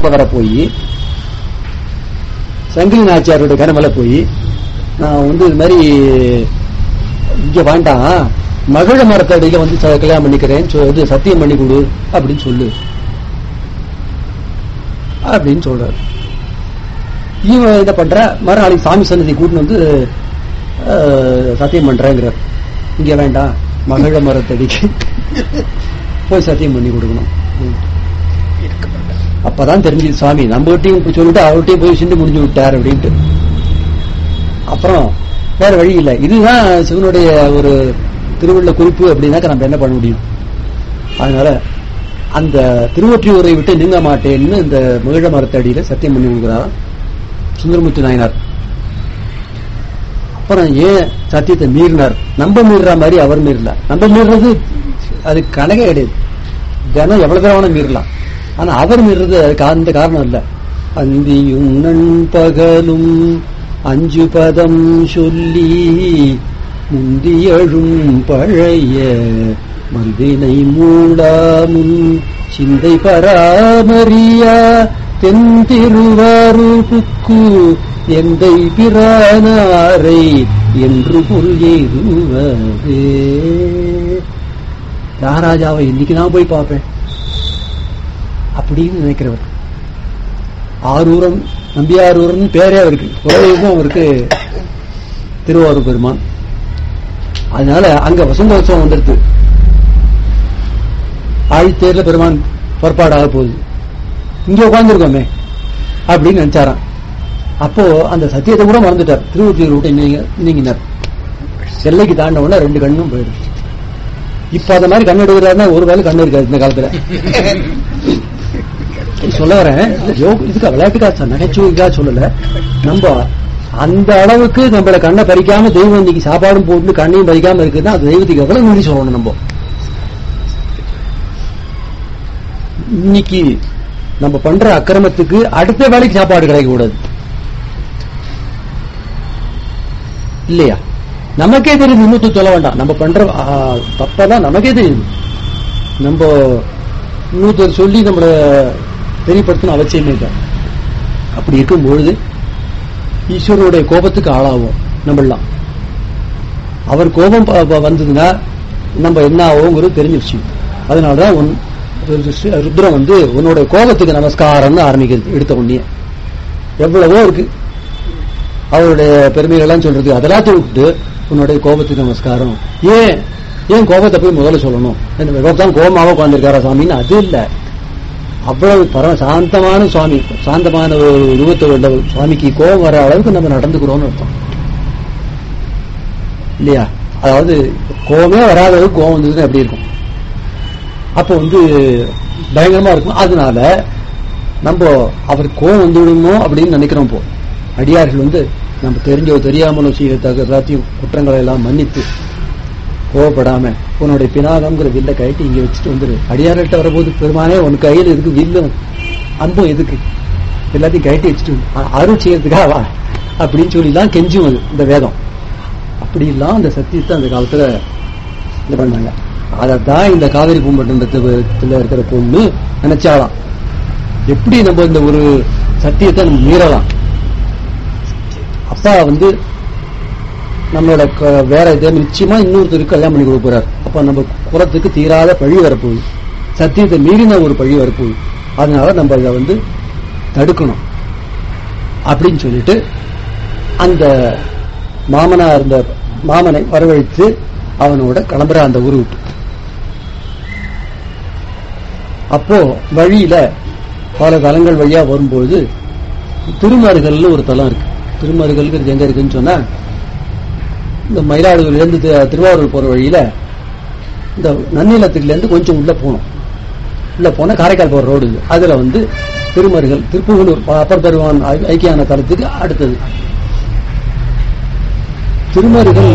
கிளம்ப வர போய் சங்கிலி நாச்சியாருடைய கனவுல போய் நான் வந்து இது மாதிரி இங்க வேண்டாம் மகிழ மரத்தடியில வந்து ச- கல்யாணம் பண்ணிக்கிறேன் சொ- இது சத்தியம் பண்ணி கொடு அப்படின்னு சொல்லு அப்படின்னு சொல்றாரு இவன் என்ன பண்ற மறுநாளைக்கு சாமி சன்னதி கூட்டின்னு வந்து அஹ், சத்தியம் பண்றேங்கிறார் இங்க வேண்டாம் மகிழ மரத்தடிக்கு போய் சத்தியம் பண்ணி கொடுக்கணும் ம். அப்பதான் தெரிஞ்சது சுவாமி நம்மகிட்டையும் இப்படி சொல்லிட்டு அவர்கிட்டயும் போய் சிந்து முடிஞ்சு விட்டார் அப்படின்ட்டு அப்புறம் வேற வழி இல்லை இதுதான் சிவனுடைய ஒரு திருவுள்ள குறிப்பு அப்படின்னாக்க நம்ம என்ன பண்ண முடியும் அதனால அந்த திருவொற்றியூரை விட்டு நீங்க மாட்டேன்னு இந்த மகிழ மரத்தடியில சத்தியம் பண்ணி கொடுக்குறார் சுந்தரமூர்த்தி நாயனார் அப்புறம் ஏன் சத்தியத்தை மீறினார் நம்ம மீறுற மாதிரி அவர் மீறல நம்ம மீறுறது அது கணக்கே கிடையாது தினம் எவ்வளவு தடவை வேணா மீறலாம் ஆனா அவர் மீறுறது அதுக்கு அந்த காரணம் இல்ல அந்தியும் நண்பகலும் அஞ்சு பதம் சொல்லி முந்தியழும் பழைய மல்வினை மூடாமுன் சிந்தை பராமரியா தென் திருவாரூருக்கு எந்தை பிரானாரை என்று பொருள் ஏறுவதே ராராஜாவை இன்னைக்கு நான் போய் பார்ப்பேன் அப்படின்னு நினைக்கிறவர் ஆரூரம் நம்பியாரூரன் பேரே அவருக்கு குலதெய்வம் அவருக்கு திருவாரூர் பெருமான் அதனால அங்க வசந்தோத்சவம் வந்துடுது ஆழித்தேர்ல பெருமான் புறப்பாடாக போகுது இங்க உட்கார்ந்துருக்கோமே அப்படின்னு நினைச்சாராம் அப்போ அந்த சத்தியத்தை கூட மறந்துட்டார் திருவொற்றியூர் விட்டு நீங்க- நீங்கினார் எல்லைக்கு தாண்ட உடனே ரெண்டு கண்ணும் போயிடும் இப்ப அந்த மாதிரி கண்ணு எடுக்கிறாருன்னா ஒரு வேலை கண்ணு இருக்காது இந்த காலத்துல சொல்ல வரேன் இல்ல, யோக- இதுக்கா விளையாட்டுக்கா சார் நகைச்சுவைக்கா சொல்லல நம்ம அந்த அளவுக்கு நம்மள கண்ணை பறிக்காம தெய்வம் இன்னைக்கு சாப்பாடும் போட்டு கண்ணையும் பறிக்காம இருக்குதுன்னா அது தெய்வத்துக்கு எவ்வளவு நன்றி சொல்லணும் நம்ம இன்னைக்கு நம்ம பண்ற அக்கிரமத்துக்கு அடுத்த வேலைக்கு சாப்பாடு கிடைக்க கூடாது இல்லையா நமக்கே தெரியுது இன்னொருத்தர் சொல்ல வேண்டாம் நம்ம பண்ற ஆ, தப்பெல்லாம் நமக்கே தெரியுது நம்ம இன்னொருத்தர் சொல்லி நம்மள தெரியப்படுத்தணும் அவசியமே இல்லை அப்படி இருக்கும் பொழுது ஈஸ்வரனுடைய கோபத்துக்கு ஆளாவோம் நம்மளாம் அவர் கோபம் ப- ப- வந்ததுன்னா நம்ம என்ன ஆவோங்கிறது தெரிஞ்ச விஷயம் அதனாலதான் உன் ருத்ர- ருத்ரம் வந்து உன்னோட கோபத்துக்கு நமஸ்காரம்னு ஆரம்பிக்கிறது எடுத்த உடனே எவ்வளவோ இருக்கு அவருடைய பெருமைகள் எல்லாம் சொல்றது அதெல்லாம் விட்டு உன்னுடைய கோபத்துக்கு நமஸ்காரம் ஏன் ஏன் கோபத்தை போய் முதல்ல சொல்லணும் என்ன தான் கோபமாக உட்கார்ந்துருக்காரா சாமின்னு அது இல்ல அவ்வளவு பரம சாந்தமான சுவாமி சாந்தமான ஒரு உருவத்தை உள்ள ஒரு சுவாமிக்கு கோபம் வர அளவுக்கு நம்ம நடந்துக்கிறோம்னு அர்த்தம் இல்லையா அதாவது கோபமே வராத அளவுக்கு கோபம் வந்ததுன்னா எப்படி இருக்கும் அப்போ வந்து பயங்கரமா இருக்கும் அதனால நம்ம அவர் கோபம் வந்துவிடுமோ அப்படின்னு நினைக்கிறோம் இப்போ அடியார்கள் வந்து நம்ம தெரிஞ்சோ தெரியாமலோ செய்யத்தக்க எல்லாத்தையும் குற்றங்களை எல்லாம் மன்னித்து கோவப்படாம உன்னுடைய பினாகம்ங்கிற வில்ல கழட்டி இங்க வச்சுட்டு வந்துரு அடியார்கள்ட்ட வரும்போது பெருமானே உன் கையில் இருக்கு வில்லும் அம்பும் எதுக்கு எல்லாத்தையும் கழட்டி வச்சுட்டு வந்து, அ- அருள் செய்யறதுக்காக வா அப்படின்னு சொல்லிலாம் கெஞ்சும் அது இந்த வேதம் அப்படிலாம் அந்த சத்தியத்தை அந்த காலத்துல இது பண்ணாங்க அதைத்தான் இந்த காவிரி பூம்பட்டினத்துல இருக்கிற பொண்ணு நினைச்சாலாம் எப்படி நம்ம இந்த ஒரு சத்தியத்தை நம்ம மீறலாம் அப்பா வந்து நம்மளோட க- வேற இதே நிச்சயமா இன்னொருத்தருக்கு கல்யாணம் பண்ணி கொடுக்க போறார் அப்ப நம்ம குலத்துக்கு தீராத பழி வரப்போகுது சத்தியத்தை மீறின ஒரு பழி வரப்போகுது அதனால நம்ம இதை வந்து தடுக்கணும் அப்படின்னு சொல்லிட்டு அந்த மாமனா இருந்த மாமனை வரவழைத்து அவனோட கிளம்புற அந்த ஊரு விட்டு அப்போ வழியில பல தலங்கள் வழியா வரும்போது திருமருகல்னு ஒரு தலம் இருக்கு திருமருகல்ங்கிறது எங்க இருக்குன்னு சொன்னா இந்த மயிலாடுதுறையில இருந்து தி- திருவாரூர் போற வழியில இந்த நன்னிலத்துக்குல இருந்து கொஞ்சம் உள்ள போகணும் உள்ள போனா காரைக்கால் போற ரோடு இது. அதுல வந்து திருமருகல் திருப்புகலூர் ப- அப்பர் பெருமான் ஐ- ஐக்கியான தலத்துக்கு அடுத்தது திருமருகல்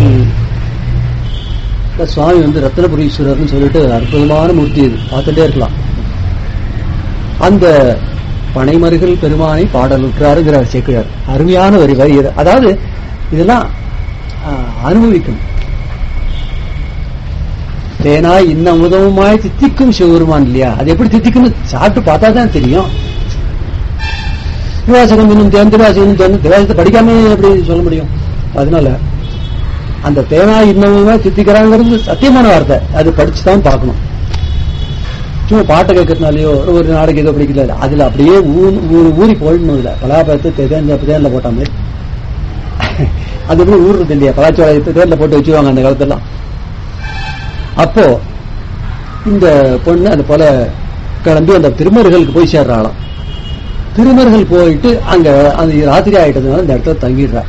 இந்த சுவாமி வந்து ரத்னபுரீஸ்வரர்னு சொல்லிட்டு அற்புதமான மூர்த்தி இது பார்த்துட்டே இருக்கலாம் அந்த பனைமருகல் பெருமானை பாடலுற்றாருங்கிறார் சேர்க்கிறார் அருமையான வரி வரி இது அதாவது இதெல்லாம் ஆ, அனுபவிக்கணும் தேனாய் இன்ன உதவுமாய் தித்திக்கும் சிவபெருமான் இல்லையா அது எப்படி தித்திக்கும்னு சாப்பிட்டு பார்த்தா தான் தெரியும் திருவாசகம் இன்னும் தேன் திருவாசகம் இன்னும் தேன் திருவாசகத்தை படிக்காம எப்படி சொல்ல முடியும் அதனால அந்த தேனாய் இன்னமுமே தித்திக்கிறாங்கிறது சத்தியமான வார்த்தை அது படிச்சு தான் பார்க்கணும் சும்மா பாட்டை கேட்கறதுனாலயோ ஒரு நாளைக்கு ஏதோ பிடிக்கல அதுல அப்படியே ஊ- ஊ- ஊறி போயிடணும் இல்ல பலாப்பழத்தை தேன் தேன்ல போட்ட மாதிரி அது எப்படி ஊறுறது இல்லையா பலாச்சோளத்தை தேன்ல போட்டு வச்சுருவாங்க அந்த காலத்தெல்லாம் அப்போ இந்த பொண்ணு அது போல கிளம்பி அந்த திருமருகளுக்கு போய் சேர்றாளாம் திருமருகள் போயிட்டு அங்க அந்த ராத்திரி ஆயிட்டதுனால இந்த இடத்துல தங்கிடுறா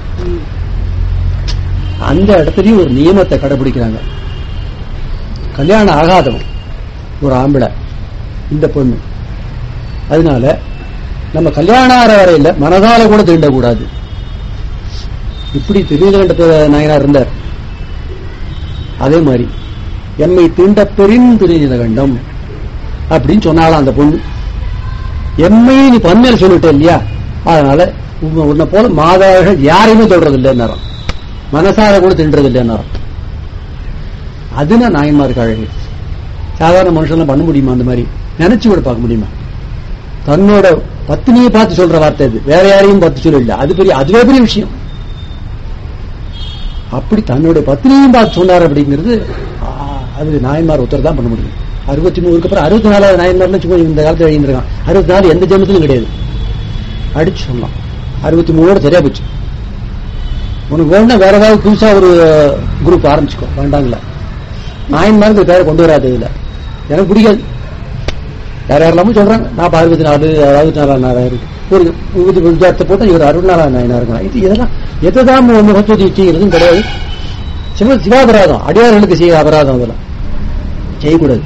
அந்த இடத்துலயும் ஒரு நியமத்தை கடைபிடிக்கிறாங்க கல்யாணம் ஆகாதவன் ஒரு ஆம்பளை இந்த பொண்ணு அதனால நம்ம கல்யாணம் ஆற வரையில மனதால கூட தீண்டக்கூடாது இப்படி திருநீலகண்ட நாயனார் இருந்தார் அதே மாதிரி எம்மை தீண்ட பெரின் திருநீலகண்டம் அப்படின்னு சொன்னாலாம் அந்த பொண்ணு எம்மை நீ பன்மையில சொல்லிட்ட இல்லையா அதனால உன்னை- உன்னை போல மாதாவர்கள் யாரையுமே சொல்றது இல்லைன்னாராம் மனசார கூட தின்றது இல்லைன்னாராம் அதுனா நாயன்மாருக்கு அழகு சாதாரண மனுஷன்லாம் பண்ண முடியுமா அந்த மாதிரி நினைச்சு கூட பார்க்க முடியுமா தன்னோட பத்தினியை பார்த்து சொல்ற வார்த்தை இது வேற யாரையும் பார்த்து சொல்லல அது பெரிய அதுவே பெரிய விஷயம் அப்படி தன்னுடைய பத்தினியும் பார்த்து சொன்னார் அப்படிங்கிறது ஆ, அது நாயன்மார் ஒருத்தர் தான் பண்ண முடியும் அறுபத்தி மூணுக்கு அப்புறம் அறுபத்தி நாலாவது நாயன்மார்னு சும்மா இந்த காலத்துல எழுந்திருக்கான் அறுபத்தி நாலு எந்த ஜென்மத்திலும் கிடையாது அடிச்சு சொல்லலாம் அறுபத்தி மூணோட சரியா போச்சு உனக்கு வேணும்னா வேற ஏதாவது புதுசா ஒரு குரூப் ஆரம்பிச்சுக்கோ வேண்டாங்களா நாயன்மாருக்கு பேரை கொண்டு வராது இதுல எனக்கு பிடிக்காது வேற யாரெல்லாமும் சொல்றாங்க நான் அறுபத்தி நாலு அறுபத்தி நாலாம் நாலாயிரம் ஒரு விபத்து விஜயத்தை போட்டு இவர் அறுபத்தி நாலாம் நாயனா இருக்கலாம் இது இதெல்லாம் எதைதான் முகத்துவதி செய்கிறதும் கிடையாது சிவ சிவாபராதம் அடியார்களுக்கு செய்ய அபராதம் அதெல்லாம் செய்யக்கூடாது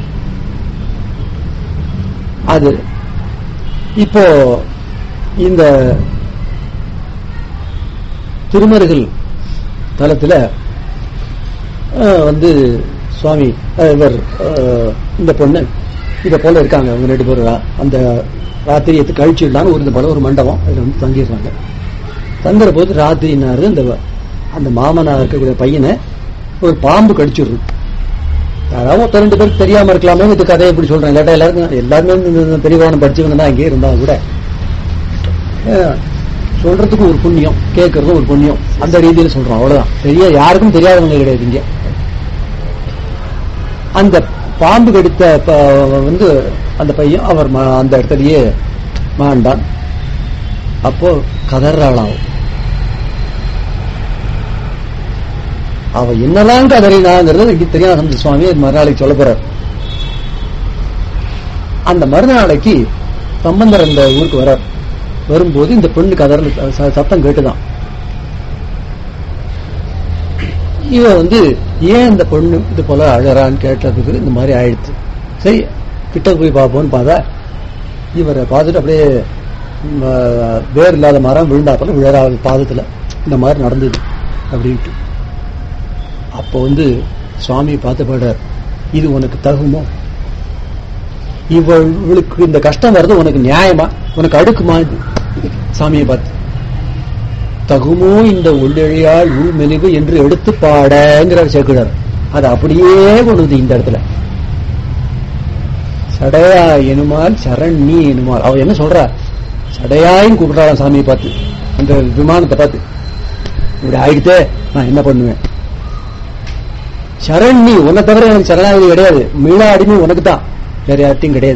அது இப்போ இந்த திருமருகள் தலத்துல அஹ், வந்து சுவாமி அஹ், இவர் அஹ், இந்த பொண்ணு இத போல இருக்காங்க அவங்க ரெண்டு பேரும் ரா- அந்த ராத்திரியத்தை கழிச்சு இல்லாம ஒரு இந்த போல ஒரு மண்டபம் அதுல வந்து தங்கிடுறாங்க தங்குற போது ராத்திரினாரு அந்த அந்த மாமனா இருக்கக்கூடிய பையனை ஒரு பாம்பு கடிச்சிடுது யாராவது ஒருத்தர் ரெண்டு பேருக்கு தெரியாம இருக்கலாமே இந்த கதையை எப்படி சொல்றேன் இல்லாட்டா எல்லாருக்கும் எல்லாருமே இந்த பெரியவானம் படிச்சவங்க தான் அங்கேயே இருந்தா கூட அஹ், சொல்றதுக்கு ஒரு புண்ணியம் கேட்கறதும் ஒரு புண்ணியம் அந்த ரீதியில சொல்றோம் அவ்வளவுதான் பெரிய யாருக்கும் தெரியாதவங்க கிடையாது இங்க அந்த பாம்பு கடித்த ப- வந்து அந்த பையன் அவர் ம- அந்த இடத்துலயே மாண்டான் அப்போ கதறாளாம் அவ என்னெல்லாம் கதறினாங்கிறது இங்க தெரியாத சுவாமி அது மறுநாளைக்கு சொல்ல போறார் அந்த மறுநாளைக்கு சம்பந்தர் இந்த ஊருக்கு வரார் வரும்போது இந்த பெண்ணு கதறல் ச- சத்தம் கேட்டுதான் இவ வந்து ஏன் இந்த பொண்ணு இது போல அழறான்னு கேட்டதுக்கு இந்த மாதிரி ஆயிடுச்சு சரி கிட்ட போய் பார்ப்போம்னு பார்த்தா இவரை பார்த்துட்டு அப்படியே ம், ஆஹ், வேர் இல்லாத மரம் விழுந்தாப்பல விழறா பாதத்துல இந்த மாதிரி நடந்தது அப்படின்ட்டு அப்போ வந்து சுவாமி பார்த்து பாடுறார் இது உனக்கு தகுமோ இவள் இவளுக்கு இந்த கஷ்டம் வர்றது உனக்கு நியாயமா உனக்கு அடுக்குமா இது? சாமியை பார்த்து தகுமோ இந்த உள்ளெழியால் உள்மெலிவு என்று எடுத்து பாடங்கிறார் சேர்க்கிறார் அது அப்படியே கொண்டு வந்து இந்த இடத்துல சடையா எனுமால் சரண்ணி எனுமால் அவ என்ன சொல்றா சடையாயின்னு கூப்பிடுறாளாம் சாமியை பார்த்து அந்த விமானத்தை பார்த்து இப்படி ஆயிடுத்தே நான் என்ன பண்ணுவேன் சரண்ணி உன்னை தவிர எனக்கு சரணாகதி கிடையாது மீளா அடிமை உனக்கு தான் வேற யார்ட்டையும் கிடையாது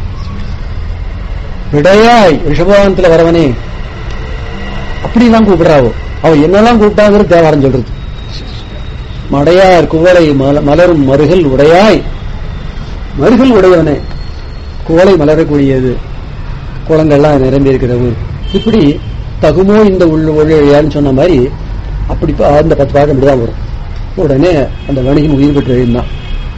விடையாய் ரிஷபவானத்துல வரவனே அப்படிலாம் கூப்பிடுறாவோ அவ என்னெல்லாம் கூப்பிட்டாங்கிறது தேவாரம் சொல்றது மடையார் குவளை மல- மலரும் மருகல் உடையாய் மருகல் உடையவனே குவளை மலரக்கூடியது குளங்கள்லாம் நிரம்பி இருக்கிற ஊர் இப்படி தகுமோ இந்த உள்ள ஒழியான்னு சொன்ன மாதிரி அப்படி ப- அந்த பத்து பாடம் இப்படிதான் வரும் உடனே அந்த வணிகன் உயிர் பெற்று எழுந்தான்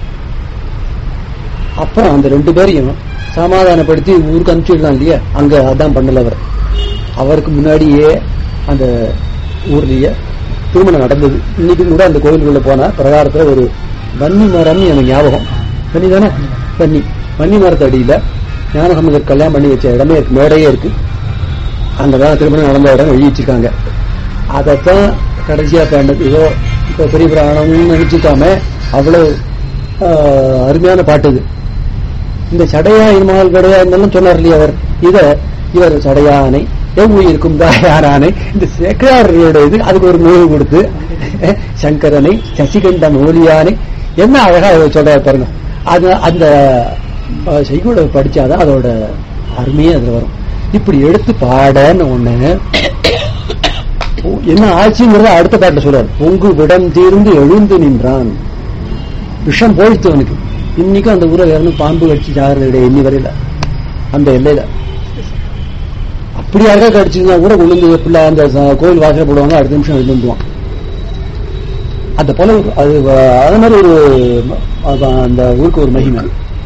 அப்புறம் அந்த ரெண்டு பேரையும் சமாதானப்படுத்தி ஊருக்கு அனுப்பிச்சிடலாம் இல்லையா அங்க அதான் பண்ணல அவர் அவருக்கு முன்னாடியே அந்த ஊர்லயே திருமணம் நடந்தது இன்னைக்கு கூட அந்த கோவிலுக்குள்ள போனா பிரகாரத்துல ஒரு வன்னி மரம் எனக்கு ஞாபகம் வன்னி தானே வன்னி வன்னி மரத்து அடியில ஞானசம்பந்தர் கல்யாணம் பண்ணி வச்ச இடமே இருக்கு மேடையே இருக்கு அங்கதான் திருமணம் நடந்த இடம் எழுதி வச்சிருக்காங்க அதைத்தான் கடைசியா பேண்டது ஏதோ இப்ப பெரிய பிராணம்னு நினைச்சுக்காம அவ்வளவு ஆஹ், அருமையான பாட்டு இது இந்த சடையா இமால் கடையா இருந்தாலும் சொன்னார் இல்லையா அவர் இத இவர் சடையானை எவ்வுயிருக்கும் தாயாரானை இந்த சேக்கராரோட இது அதுக்கு ஒரு நூல் கொடுத்து அஹ், சங்கரனை சசிகண்டன் ஓலியானை என்ன அழகா அவர் சொல்றாரு பாருங்க அது அந்த அஹ், செய்குட படிச்சாதான் அதோட அருமையே அதுல வரும் இப்படி எடுத்து பாடன்னு ஒண்ணு என்ன ஆச்சுங்கிறத அடுத்த பாட்டில் சொல்றாரு பொங்கு விடம் தீர்ந்து எழுந்து நின்றான் விஷம் போயிடுத்து அவனுக்கு இன்னைக்கும் அந்த ஊரை வேணும் பாம்பு கடிச்சு சாகிறது கிடையாது இன்னி வரையில அந்த எல்லையில அப்படி யாருக்கா கடிச்சிருந்தா கூட கொண்டு வந்து பிள்ளை அந்த ச- கோயில் வாசல போடுவாங்க அடுத்த நிமிஷம் எழுந்து வந்துருவான் அந்த போல ஒரு- அது வ- அது மாதிரி ஒரு ம- அது அந்த ஊருக்கு ஒரு மகிமை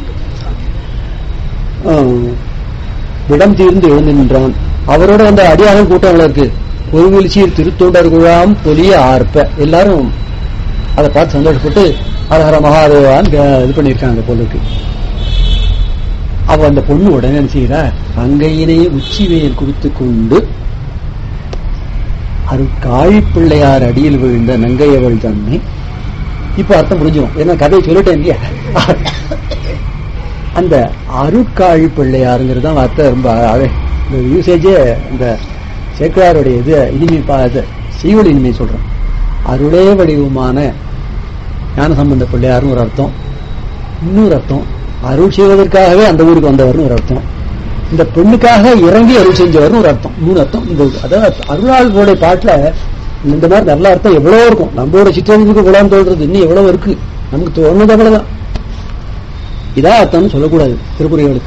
ஆஹ், விடம் தீர்ந்து எழுந்து நின்றான் அவரோட அந்த அடியாளம் கூட்டம் அவ்வளவு இருக்கு பொருவீழ்ச்சியில் திருத்தொண்டர்களாம் பொலிய ஆர்ப்ப எல்லாரும் அதை பார்த்து சந்தோஷப்பட்டு ஹரஹர மகாதேவான் க- இது பண்ணியிருக்காங்க போல இருக்கு அவ அந்த பொண்ணு உடனே என்ன செய்யறா அங்கையினை உச்சிவேல் குறித்து கொண்டு அருட்காழி பிள்ளையார் அடியில் விழுந்த நங்கையவள் தன்னை இப்ப அர்த்தம் புரிஞ்சிடும் ஏன்னா கதையை சொல்லிட்டேன் இல்லையா அந்த அருட்காழி பிள்ளையாருங்கிறது தான் வார்த்தை ரொம்ப அழ- இந்த யூசேஜே இந்த சேக்கராருடைய இது இனிமை பா இது செய்வழி இனிமை சொல்றேன் அருளே வடிவமான ஞான சம்பந்த பிள்ளையார்னு ஒரு அர்த்தம் இன்னொரு அர்த்தம் அருள் செய்வதற்காகவே அந்த ஊருக்கு வந்தவர்னு ஒரு அர்த்தம் இந்த பெண்ணுக்காக இறங்கி அருள் செஞ்சவர்னு ஒரு அர்த்தம் மூணு அர்த்தம் இந்த அதாவது அருளாளர்களுடைய பாட்டுல இந்த மாதிரி நல்ல அர்த்தம் எவ்வளவோ இருக்கும் நம்மளோட சிற்றறிவுக்கு குலாம் தோன்றது இன்னும் எவ்வளவு இருக்கு நமக்கு தோணுது அவ்வளவுதான் இதான் அர்த்தம்னு சொல்லக்கூடாது திருக்குறளுக்கு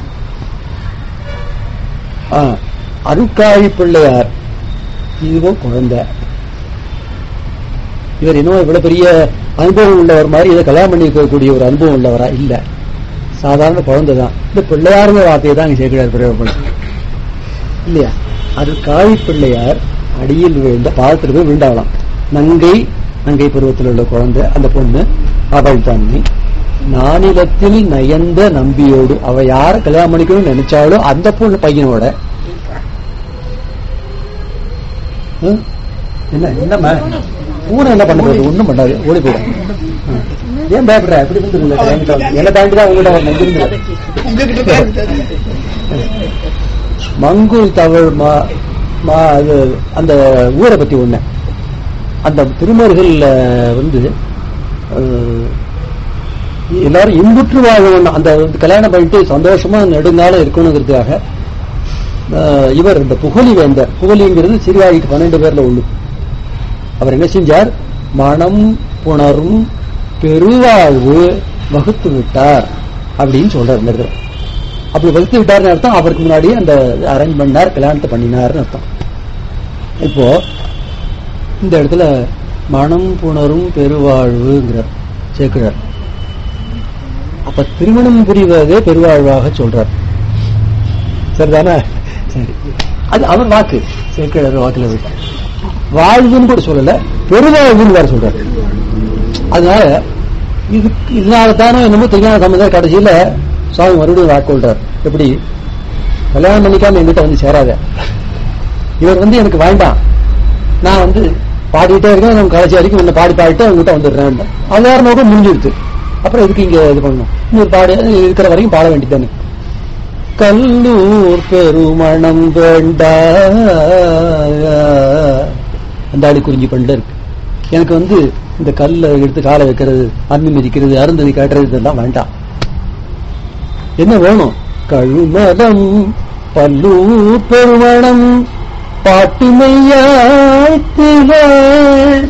ஆ, அருட்காழி பிள்ளையார் இதுவோ குழந்தை இவர் இன்னும் இவ்வளவு பெரிய அனுபவம் உள்ளவர் மாதிரி இதை கல்யாணம் பண்ணி இருக்கக்கூடிய ஒரு அனுபவம் உள்ளவரா இல்ல சாதாரண குழந்தை தான் இந்த பிள்ளையாருங்கிற வார்த்தையை தான் இங்க சேர்க்கிறார் பிரயோகப்படுத்தி இல்லையா அது காழி பிள்ளையார் அடியில் விழுந்த பாதத்தில் போய் விழுந்தாவலாம் நங்கை நங்கை பருவத்தில் உள்ள குழந்தை அந்த பொண்ணு அவள் தன்னை நானிலத்தில் நயந்த நம்பியோடு அவ யார கல்யாணம் பண்ணிக்கணும்னு நினைச்சாலும் அந்த பொண்ணு பையனோட ஹம்? என்ன என்னம்மா பூனை என்ன பண்ண போகுது ஒண்ணும் பண்ணாது ஓடி போயிடும் ஆ. ஏன் பயப்படுற எப்படி வந்து என்ன தாண்டி தான் உங்ககிட்ட வரணும் இங்கிருந்து மங்குல் தவழ் மா மா அது அந்த ஊரை பத்தி ஒண்ணு அந்த திருமர்கள்ல வந்து அஹ், எல்லாரும் இன்புற்று வாழணும் அந்த கல்யாணம் பண்ணிட்டு சந்தோஷமா நெடுங்காலம் இருக்கணுங்கிறதுக்காக அஹ், இவர் இந்த புகழி வேந்தர் புகழிங்கிறது சிறுவாழிக்கு பன்னெண்டு பேர்ல ஒண்ணு அவர் என்ன செஞ்சார் மனம் புணரும் பெருவாழ்வு வகுத்து விட்டார் அப்படின்னு சொல்றார் இந்த இடத்துல அப்படி வகுத்து விட்டார்னு அர்த்தம் அவருக்கு முன்னாடி அந்த அரேஞ்ச் பண்ணார் கல்யாணத்தை பண்ணினார்னு அர்த்தம் இப்போ இந்த இடத்துல மனம் புணரும் பெருவாழ்வுங்கிறார் சேர்க்கிறார் அப்ப திருமணம் புரிவதே பெருவாழ்வாக சொல்றார் சரிதானே சரி அது அவர் வாக்கு சேர்க்கிறார் வாக்குல விட்டு வாழ்வுன்னு கூட சொல்லல பெருவாழ்வுன்னு வேற சொல்றாரு அதனால இது இதனால தானே என்னமோ திருஞான சம்பந்தர் கடைசியில சுவாமி மறுபடியும் வாக்கொள்றார் எப்படி கல்யாணம் பண்ணிக்காம என்கிட்ட வந்து சேராத இவர் வந்து எனக்கு வேண்டாம் நான் வந்து பாடிட்டே இருக்கேன் நம்ம கடைசி வரைக்கும் உன்னை பாடி பாடிட்டு அவங்ககிட்ட வந்துடுறேன் அவ்வாறு நோக்கம் முடிஞ்சிடுது அப்புறம் எதுக்கு இங்க இது பண்ணணும் இன்னொரு பாடு இருக்கிற வரைக்கும் பாட வேண்டியதானே கல்லூர் பெருமணம் வேண்டா அந்த அடி குறிஞ்சி பண்ணல இருக்கு எனக்கு வந்து இந்த கல்ல எடுத்து காலை வைக்கிறது அம்மி மிதிக்கிறது அருந்ததி காட்டுறது இதெல்லாம் வேண்டாம் என்ன வேணும் கழுமலம் பல்லூர் பெருமணம் பாட்டுமையாழ்த்திகள்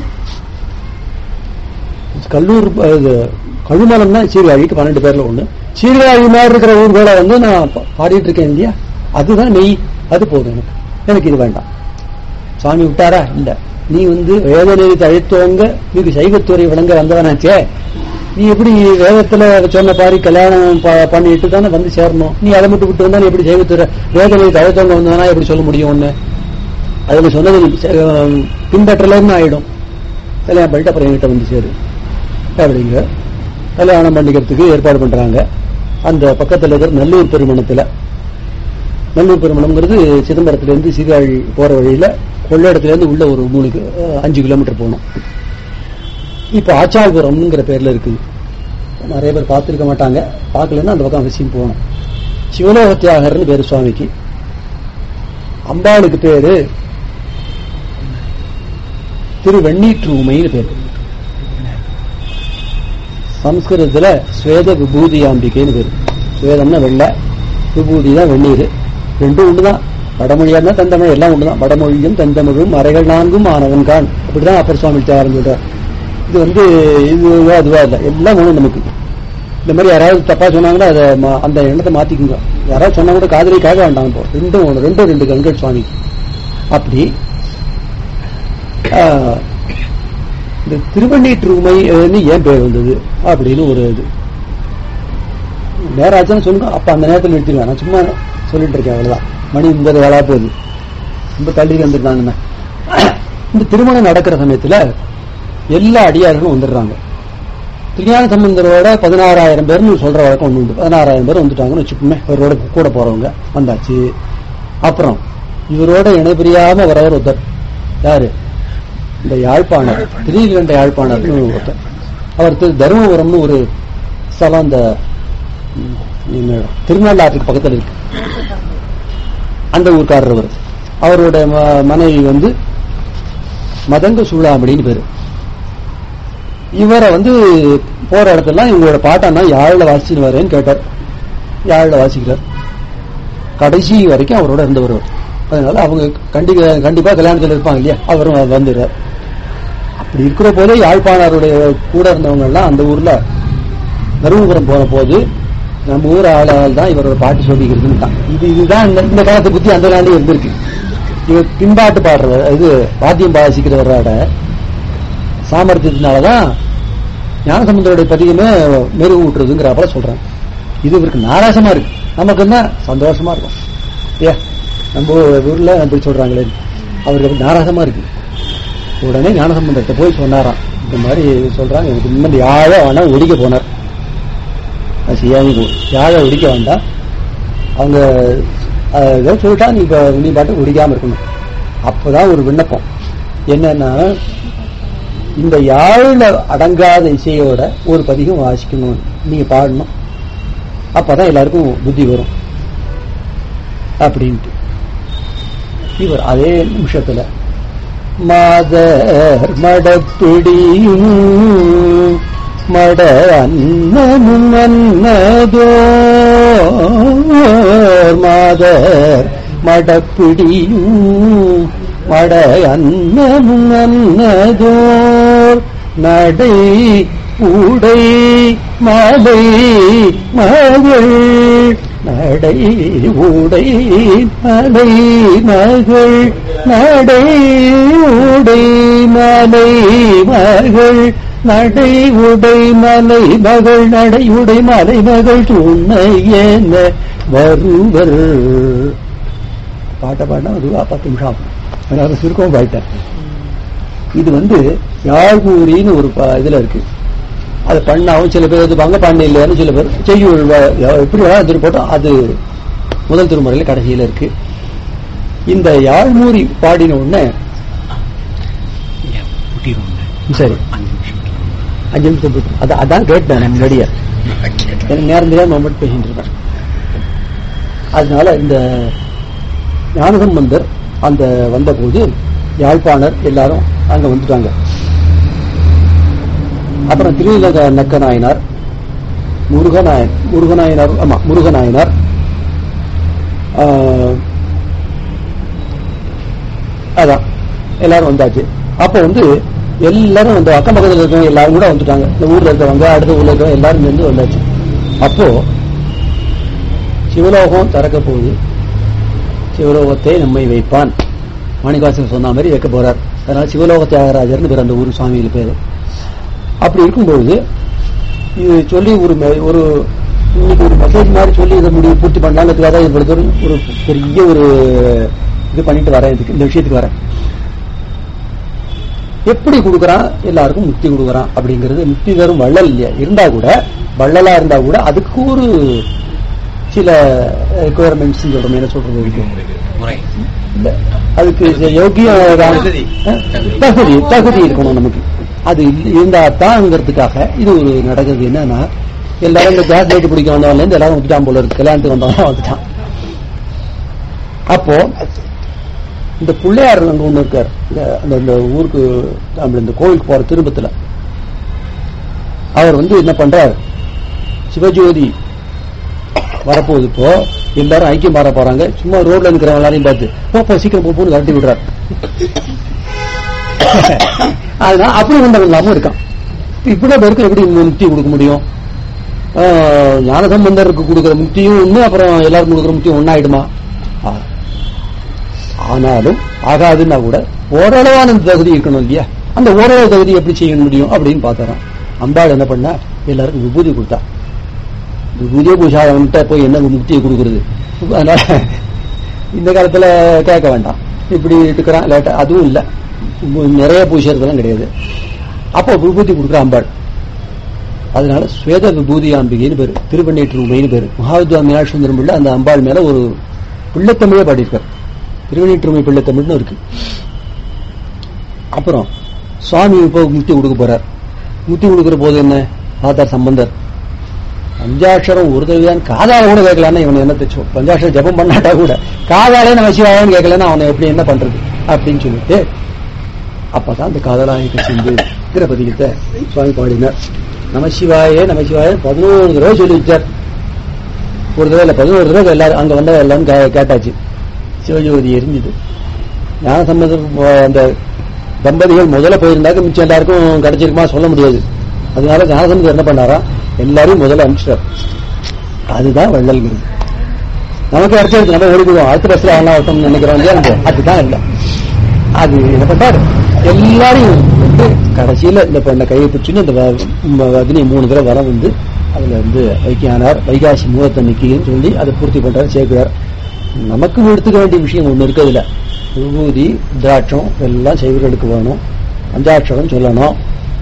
கல்லூர் அஹ், இது கழுமலம் தான் சீர்காழிக்கு பன்னெண்டு பேர்ல ஒண்ணு சீர்காழி மாதிரி இருக்கிற ஊர்களை வந்து நான் பா- பாடிட்டு இருக்கேன் இல்லையா அதுதான் நெய் அது போதும் எனக்கு எனக்கு இது வேண்டாம் சுவாமி விட்டாரா இல்ல நீ வந்து வேதனை தழைத்தோங்க நீக்கு சைவத்துறை விளங்க வந்தவனாச்சே நீ எப்படி வேதத்துல சொன்ன பாரி கல்யாணம் ப- பண்ணிட்டு தானே வந்து சேரணும் நீ அதை மட்டும் விட்டு வந்தா நீ எப்படி சைவத்துறை வேதனை தழைத்தவங்க வந்தவனா எப்படி சொல்ல முடியும் ஒண்ணு அதுல சொன்னது நீ ச- அஹ் பின்பற்றலன்னு ஆயிடும் கல்யாணம் பண்ணிட்டு அப்புறம் என்கிட்ட வந்து சேரு அப்படிங்க கல்யாணம் பண்ணிக்கிறதுக்கு ஏற்பாடு பண்றாங்க அந்த பக்கத்துல இருக்கிற நல்லூர் பெருமணத்துல நல்லூர் பெருமணம்ங்கிறது சிதம்பரத்துல இருந்து சீர்காழி போற வழியில கொள்ளிடத்துல இருந்து உள்ள ஒரு மூணு கி- அஹ் அஞ்சு கிலோமீட்டர் போகணும் இப்ப ஆச்சால்புரம்ங்கிற பேர்ல இருக்குது நிறைய பேர் பார்த்திருக்க மாட்டாங்க பார்க்கலன்னா அந்த பக்கம் அவசியம் போகணும் சிவலோக தியாகர்னு பேரு சுவாமிக்கு அம்பாளுக்கு பேரு திருவெண்ணீற்றூமைன்னு பேரு சம்ஸ்கிருதத்துல ஸ்வேத விபூதியாம்பிகைன்னு பேரு ஸ்வேதம்னா வெள்ளை விபூதி தான் வெந்நீர் ரெண்டும் ஒண்ணுதான் வடமொழியா இருந்தா தந்தமிழ் எல்லாம் ஒண்ணுதான் வடமொழியும் தந்தமிழும் மறைகள் நான்கும் மாணவன் கான் அப்படிதான் அப்பர் சுவாமி தேவாரம் சொல்றார் இது வந்து இதுவா அதுவா இல்ல எல்லாம் ஒண்ணு நமக்கு இந்த மாதிரி யாராவது தப்பா சொன்னாங்கன்னா அதை மா- அந்த எண்ணத்தை மாத்திக்குங்க யாராவது சொன்னா கூட காதலி கேட்க வேண்டாம் இப்போ ரெண்டும் ஒண்ணு ரெண்டும் ரெண்டு கண்கள் சுவாமி அப்படி ஆஹ், இந்த திருவண்ணீற்றுமை ஏன் பேர் வந்தது அப்படின்னு ஒரு இது நேராச்சுன்னு சொல்லுங்க அப்ப அந்த நேரத்தில் நிறுத்திடுவேன் நான் சும்மா சொல்லிட்டு இருக்கேன் அவ்வளவுதான் மணி ஒன்பது வேளா போகுது ரொம்ப தள்ளி வந்துருக்காங்கண்ணா இந்த திருமணம் நடக்கிற சமயத்துல எல்லா அடியார்களும் வந்துடுறாங்க திருஞான சம்பந்தரோட பதினாறாயிரம் பேர்னு சொல்ற வழக்கம் ஒண்ணு உண்டு பதினாறாயிரம் பேர் வந்துட்டாங்கன்னு வச்சுக்கோமே அவரோட கூட போறவங்க வந்தாச்சு அப்புறம் இவரோட இணைபிரியாம வரவர் ஒருத்தர் யாரு இந்த யாழ்ப்பாணர் திடீர்கண்ட யாழ்ப்பாணர்னு ஒருத்தர் அவர் திரு தருமபுரம்னு ஒரு ஸ்தலம் அந்த ம், என்ன இடம்? திருநள்ளாற்றுக்கு பக்கத்துல இருக்கு அந்த ஊர்க்காரர் அவர் அவரோட ம- மனைவி வந்து மதங்க சூடாமணின்னு பேரு இவரை வந்து போற இடத்துலாம் இவங்களோட பாட்டானா யாழ்ல வாசிச்சுன்னு வரேன்னு கேட்டார் யாழ்ல வாசிக்கிறார் கடைசி வரைக்கும் அவரோட இருந்தவர் அவர். அதனால அவங்க கண்டிப்பா கண்டிப்பா கல்யாணத்துல இருப்பாங்க இல்லையா அவரும் வந்துடுறார் அப்படி இருக்கிற போதே யாழ்ப்பாணருடைய கூட இருந்தவங்க எல்லாம் அந்த ஊர்ல தருமபுரம் போன போது நம்ம ஊர் ஆளால் தான் இவரோட பாட்டு சொல்லிக்கிறதுன்னு தான் இது இதுதான் இந்த இந்த காலத்தை புத்தி அந்த காலம் இருந்திருக்கு இவர் பின்பாட்டு பாடுறவர் இது வாத்தியம் வாசிக்கிறவரோட சாமர்த்தியத்தினாலதான் ஞானசம்பந்தருடைய பதிகமே மெருகு ஊட்டுறதுங்கிறப்பல சொல்றேன் இது இவருக்கு நாராசமா இருக்கு நமக்கு என்ன சந்தோஷமா இருக்கும் ஏ நம்ம ஊர்ல அப்படி சொல்றாங்களே அவருக்கு அப்படி நாராசமா இருக்கு உடனே ஞானசம்பந்தத்தை போய் சொன்னாராம் இந்த மாதிரி சொல்றாங்க எனக்கு இந்த யாழ வேணா ஒடிக்க போனார் அது செய்யாம போ யாழ ஒடிக்க வேண்டாம் அவங்க அஹ், ஏதோ சொல்லிட்டா நீ இப்ப நீ பாட்டு ஒடிக்காம இருக்கணும் அப்பதான் ஒரு விண்ணப்பம் என்னன்னா இந்த யாழ்ல அடங்காத இசையோட ஒரு பதிகம் வாசிக்கணும் நீங்க பாடணும் அப்பதான் எல்லாருக்கும் புத்தி வரும் அப்படின்ட்டு இவர் அதே நிமிஷத்துல மாதர் மடப்பிடியும் மட அன்னமும் அன்னதோ மாதர் மடப்பிடியும் மட அன்னமும் அன்னதோ நடை உடை மலை மகள் நடை உடை மலை மகள் நடை உடை மலை மகள் நடை உடை மலை மகள் நடை உடை மலை மகள் துணை என வருவர் பாட்ட பாடினா அதுவா பத்து நிமிஷம் ஆகும் அதனால சுருக்கமும் பாடிட்டேன் இது வந்து யாழ்கூரின்னு ஒரு ப- இதுல இருக்கு அது பண்ணாவும் சில பேர் எடுத்துப்பாங்க பண்ண இல்லைன்னு சில பேர் செய்யுள் வ- எப்படி வேணா எடுத்துட்டு போட்டோம் அது முதல் திருமுறையில கடைசியில இருக்கு இந்த யாழ்மூரி பாடின உடனே சரி அஞ்சு நிமிஷம் போட்டு அதான் அதான் கேட்டேன் நான் முன்னாடியே எனக்கு நேரம் தெரியாம மட்டும் பேசிட்டு இருக்கேன் அதனால இந்த ஞானசம்பந்தர் அந்த வந்தபோது யாழ்ப்பாணர் எல்லாரும் அங்க வந்துட்டாங்க அப்புறம் திருவிழக நக்க நாயனார் முருகநாயன் முருகநாயனார் ஆமா முருகநாயனார் ஆஹ், அதான் எல்லாரும் வந்தாச்சு அப்ப வந்து எல்லாரும் வந்து அக்கம் பக்கத்துல இருக்கவங்க எல்லாரும் கூட வந்துட்டாங்க இந்த ஊர்ல இருக்கிறவங்க அடுத்த ஊர்ல இருக்கிறவங்க எல்லாரும் சேர்ந்து வந்தாச்சு அப்போ சிவலோகம் திறக்க போகுது சிவலோகத்தை நம்மை வைப்பான் மாணிகாசன் சொன்ன மாதிரி வைக்க போறார் அதனால சிவலோக தியாகராஜர்னு பேர் அந்த ஊர் சுவாமியில் பேரு அப்படி இருக்கும்பொழுது இது சொல்லி ஒரு மெ- ஒரு இன்னைக்கு ஒரு மெசேஜ் மாதிரி சொல்லி இதை முடிவு பூர்த்தி பண்ணலாங்கிறதுக்காக தான் இவ்வளவு தூரம் ஒரு பெரிய ஒரு இது பண்ணிட்டு வரேன் இதுக்கு இந்த விஷயத்துக்கு வரேன் எப்படி கொடுக்கறான் எல்லாருக்கும் முக்தி கொடுக்கறான் அப்படிங்கிறது முக்தி தரும் வள்ளல் இல்லையா இருந்தா கூட வள்ளலா இருந்தா கூட அதுக்கு ஒரு சில ரெக்குவயர்மெண்ட்ஸ் சொல்றோம் என்ன சொல்றது இதுக்கு முறை இல்ல அதுக்கு யோகிய தகுதி. தகுதி தகுதி இருக்கணும் நமக்கு அது இல்ல- இருந்தா தான்ங்கிறதுக்காக இது ஒரு நடக்குது என்னன்னா எல்லாரும் இந்த கேஸ் லைட் பிடிக்க வந்தவன்ல இருந்து எல்லாரும் வந்துட்டான் போல இருக்கு கல்யாணத்துக்கு வந்தவன் வந்துட்டான் அப்போ இந்த பிள்ளையார் அங்க ஒண்ணு இருக்கார் இந்த அந்த இந்த ஊருக்கு நம்ம இந்த கோவிலுக்கு போற திரும்பத்துல அவர் வந்து என்ன பண்றார் சிவஜோதி வரப்போகுது இப்போ எல்லாரும் ஐக்கியம் மாற போறாங்க சும்மா ரோட்ல இருக்கிற எல்லாரையும் பார்த்து போ, போ சீக்கிரம் போ, போன்னு கழட்டி விடுறார் அதனால அப்படி வந்தவன் இல்லாம இருக்கான் இப்படி பேருக்கு எப்படி முக்தி கொடுக்க முடியும் ஆஹ், ஞானசம்பந்தருக்கு கொடுக்குற முக்தியும் ஒண்ணு அப்புறம் எல்லாருக்கும் கொடுக்குற முக்தியும் ஒன்னாயிடுமா ஆ. ஆனாலும் ஆகாதுன்னா கூட ஓரளவான தகுதி இருக்கணும் இல்லையா அந்த ஓரளவு தகுதி எப்படி செய்ய முடியும் அப்படின்னு பார்த்தாராம் அம்பாள் என்ன பண்ணா எல்லாருக்கும் விபூதி கொடுத்தா விபூதியே பூஜாவன்கிட்ட போய் என்ன முக்தியை கொடுக்குறது அதனால இந்த காலத்துல கேட்க வேண்டாம் இப்படி இருக்கிறான் லேட்டா அதுவும் இல்ல உம் நிறைய பூஜைறதெல்லாம் கிடையாது அப்போ விபூதி கொடுக்குற அம்பாள் அதனால ஸ்வேத விபூதி அம்பிகைன்னு பேரு திருவண்ணேற்று உமைன்னு பேரு மகாவித்வா மீனாட்சி சுந்தரம் பிள்ளை அந்த அம்பாள் மேல ஒரு பிள்ளைத்தமிழே பாடியிருக்கார் திருவண்ணேற்றுமை பிள்ளைத்தமிழ்னு இருக்கு அப்புறம் சுவாமி இப்போ முக்தி கொடுக்க போறார் முக்தி கொடுக்கிற போது என்ன ஆதார் சம்பந்தர் பஞ்சாட்சரம் ஒரு தடவைதான் காதால கூட கேட்கலன்னா இவனை என்ன தச்சோ பஞ்சாட்சரம் ஜபம் பண்ணாட்டா கூட காதாலே நம்ம சிவாயன்னு கேட்கலன்னா அவனை எப்படி என்ன பண்றது அப்படின்னு சொல்லிட்டு அப்பதான் அந்த காதலாயத்தை செஞ்சு திரபதிகத்தை சுவாமி பாடினார் நமசிவாயே நமசிவாயே பதினோரு தடவை சொல்லி வச்சார் ஒரு தடவை இல்ல பதினோரு தடவை எல்லாரும் அங்க வந்த எல்லாரும் கே- கேட்டாச்சு சிவஜோதி எரிஞ்சுது ஞான சம்பந்தம் அந்த தம்பதிகள் முதல்ல போயிருந்தாக்க மிச்சம் எல்லாருக்கும் கிடைச்சிருக்குமா சொல்ல முடியாது அதனால ஞானசம்பந்தம் என்ன பண்ணாரா எல்லாரையும் முதல்ல அனுப்பிச்சிட்டார் அதுதான் வள்ளல்கிறது நமக்கு அடுத்தது நம்ம ஓடிடுவோம் அடுத்த பஸ்ல அவனா ஒருத்தம் நினைக்கிறோம் இல்லையா நம்ம? அதுதான் இல்லை அது என்ன பண்ணாரு எல்லாரையும் வந்து கடைசியில இந்த பெண்ணை கையை பிடிச்சுன்னு இந்த வ- ம- அக்னி மூணு தடவை வரம் வந்து அதுல வந்து வைக்கானார் வைகாசி மூலத்தன்னைக்குன்னு சொல்லி அதை பூர்த்தி பண்றாரு சேர்க்கிறார் நமக்கு எடுத்துக்க வேண்டிய விஷயம் ஒண்ணு இருக்கு அதுல விபூதி திராட்சம் எல்லாம் செய்வர்களுக்கு வேணும் பஞ்சாட்சரம் சொல்லணும்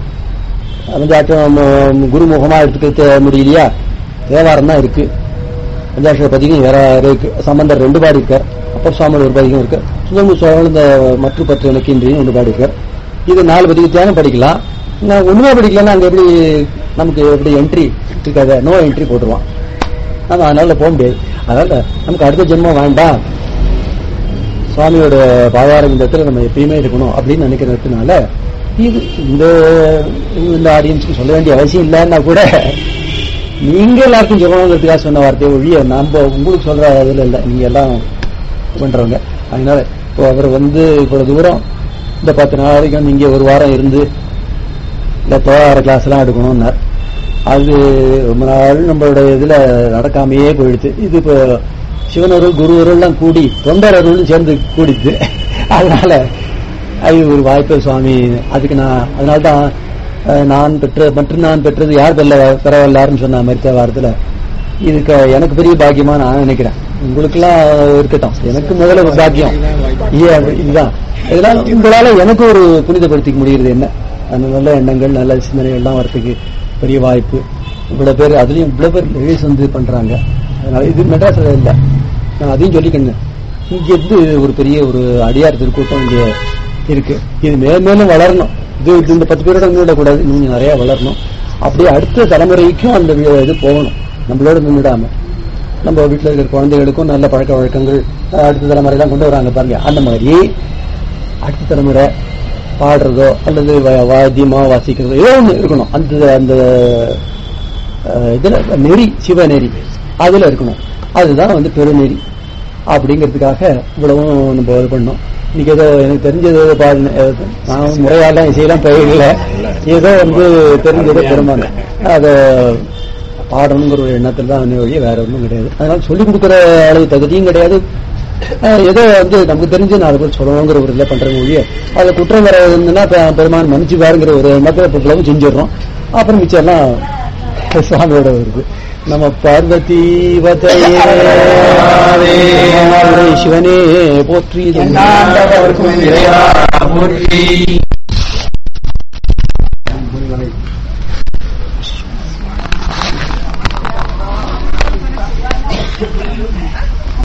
பஞ்சாட்சரம் ம், குருமுகமா எடுத்துக்க முடியலையா தேவாரம் தான் இருக்கு பஞ்சாட்சர பதிகம் வேற இருக்கு சம்பந்தர் ரெண்டு பாடி இருக்கார் அப்பர் சுவாமி ஒரு பதிகம் இருக்கு சுந்தரமு சோழன் இந்த மற்ற பத்து எனக்கு இன்றையும் ஒன்று பாடி இருக்கார் இது நாலு பதிகத்தையாலும் படிக்கலாம் நான் ஒண்ணுமே படிக்கலன்னா அங்க எப்படி நமக்கு எப்படி என்ட்ரி இருக்காத நோ என்ட்ரி போட்டுருவான் நம்ம அதனால போக முடியாது அதனால நமக்கு அடுத்த ஜென்மம் வேண்டாம் சுவாமியோட பாதாரம் இந்த இடத்துல நம்ம எப்பயுமே இருக்கணும் அப்படின்னு நினைக்கிறதுனால இது இந்த இந்த ஆடியன்ஸ்க்கு சொல்ல வேண்டிய அவசியம் இல்லைன்னா கூட நீங்க எல்லாருக்கும் சொல்லணுங்கிறதுக்காக சொன்ன வார்த்தையை ஒழிய நம்ம உங்களுக்கு சொல்ற இதுல இல்லை நீங்க எல்லாம் பண்றவங்க அதனால இப்போ அவர் வந்து இவ்வளவு தூரம் இந்த பத்து நாளைக்கு வந்து இங்க ஒரு வாரம் இருந்து இந்த தோழார கிளாஸ் எல்லாம் எடுக்கணும்னார் அது ரொம்ப நாள் நம்மளோட இதுல நடக்காமையே போயிடுச்சு இது இப்போ சிவனருள் குருவருள்லாம் கூடி தொண்டர் அருள்னு சேர்ந்து கூடிச்சு அதனால அது ஒரு வாய்ப்பு சுவாமி அதுக்கு நான் அதனால தான் அஹ், நான் பெற்ற மற்றும் நான் பெற்றது யார் பெல்ல பெறவல்லாருன்னு சொன்ன மரித்த வாரத்துல இதுக்கு எனக்கு பெரிய பாக்கியமா நான் நினைக்கிறேன் உங்களுக்கெல்லாம் இருக்கட்டும் எனக்கு முதல்ல ஒரு பாக்கியம் ஏன் இதுதான் இதெல்லாம் உங்களால எனக்கு ஒரு புனிதப்படுத்திக்க முடியுறது என்ன அந்த நல்ல எண்ணங்கள் நல்ல சிந்தனைகள் எல்லாம் வரத்துக்கு பெரிய வாய்ப்பு இவ்வளவு பேர் அதுலயும் இவ்வளவு பேர் ரிலீஸ் வந்து பண்றாங்க அதனால இது மெட்ராஸ்ல இல்ல நான் அதையும் சொல்லிக்கணும் இங்க இருந்து ஒரு பெரிய ஒரு அடியார் திருக்கூட்டம் இங்க இருக்கு இது மேல் மேலும் வளரணும் இது இது இந்த பத்து பேரோட நின்றுடக்கூடாது நீங்க நிறைய வளரணும் அப்படியே அடுத்த தலைமுறைக்கும் அந்த வி- இது போகணும் நம்மளோட நின்றுடாம நம்ம வீட்டுல இருக்கிற குழந்தைகளுக்கும் நல்ல பழக்க வழக்கங்கள் அஹ், அடுத்த தலைமுறையெல்லாம் கொண்டு வராங்க பாருங்க அந்த மாதிரி அடுத்த தலைமுறை பாடுறதோ அல்லது வ- வாத்தியமா வாசிக்கிறதோ ஏதோ ஒண்ணு இருக்கணும் அந்த அந்த அஹ், இதுல நெறி சிவ நெறி அதுல இருக்கணும் அதுதான் வந்து பெருநெறி அப்படிங்கிறதுக்காக இவ்வளவும் நம்ம இது பண்ணோம் இன்னைக்கு ஏதோ எனக்கு தெரிஞ்சது ஏதோ பாடு அஹ், நான் முறையாலாம் இசையெல்லாம் பயிரல ஏதோ வந்து தெரிஞ்சதோ பெருமான் அதை பாடணுங்கிற ஒரு எண்ணத்தில் தான் வந்து வழியே வேற ஒன்றும் கிடையாது அதனால சொல்லிக் கொடுக்குற அளவு தகுதியும் கிடையாது அஹ் ஏதோ வந்து நமக்கு தெரிஞ்சு நாலு பேர் சொல்லணுங்கிற ஒரு இதில் பண்ற மொழியை அதை குற்றம் வர இருந்ததுன்னா பெ- பெருமான் மன்னிச்சு பாருங்கிற ஒரு எண்ணத்தில் பிள்ளைவும் செஞ்சிடுறோம் அப்புறம் மிச்சம் எல்லாம் சுவாமியோட வருது நம்ம பார்வதி சிவனே போற்றி என்னாண்டவர்க்கும் இறைவா போற்றி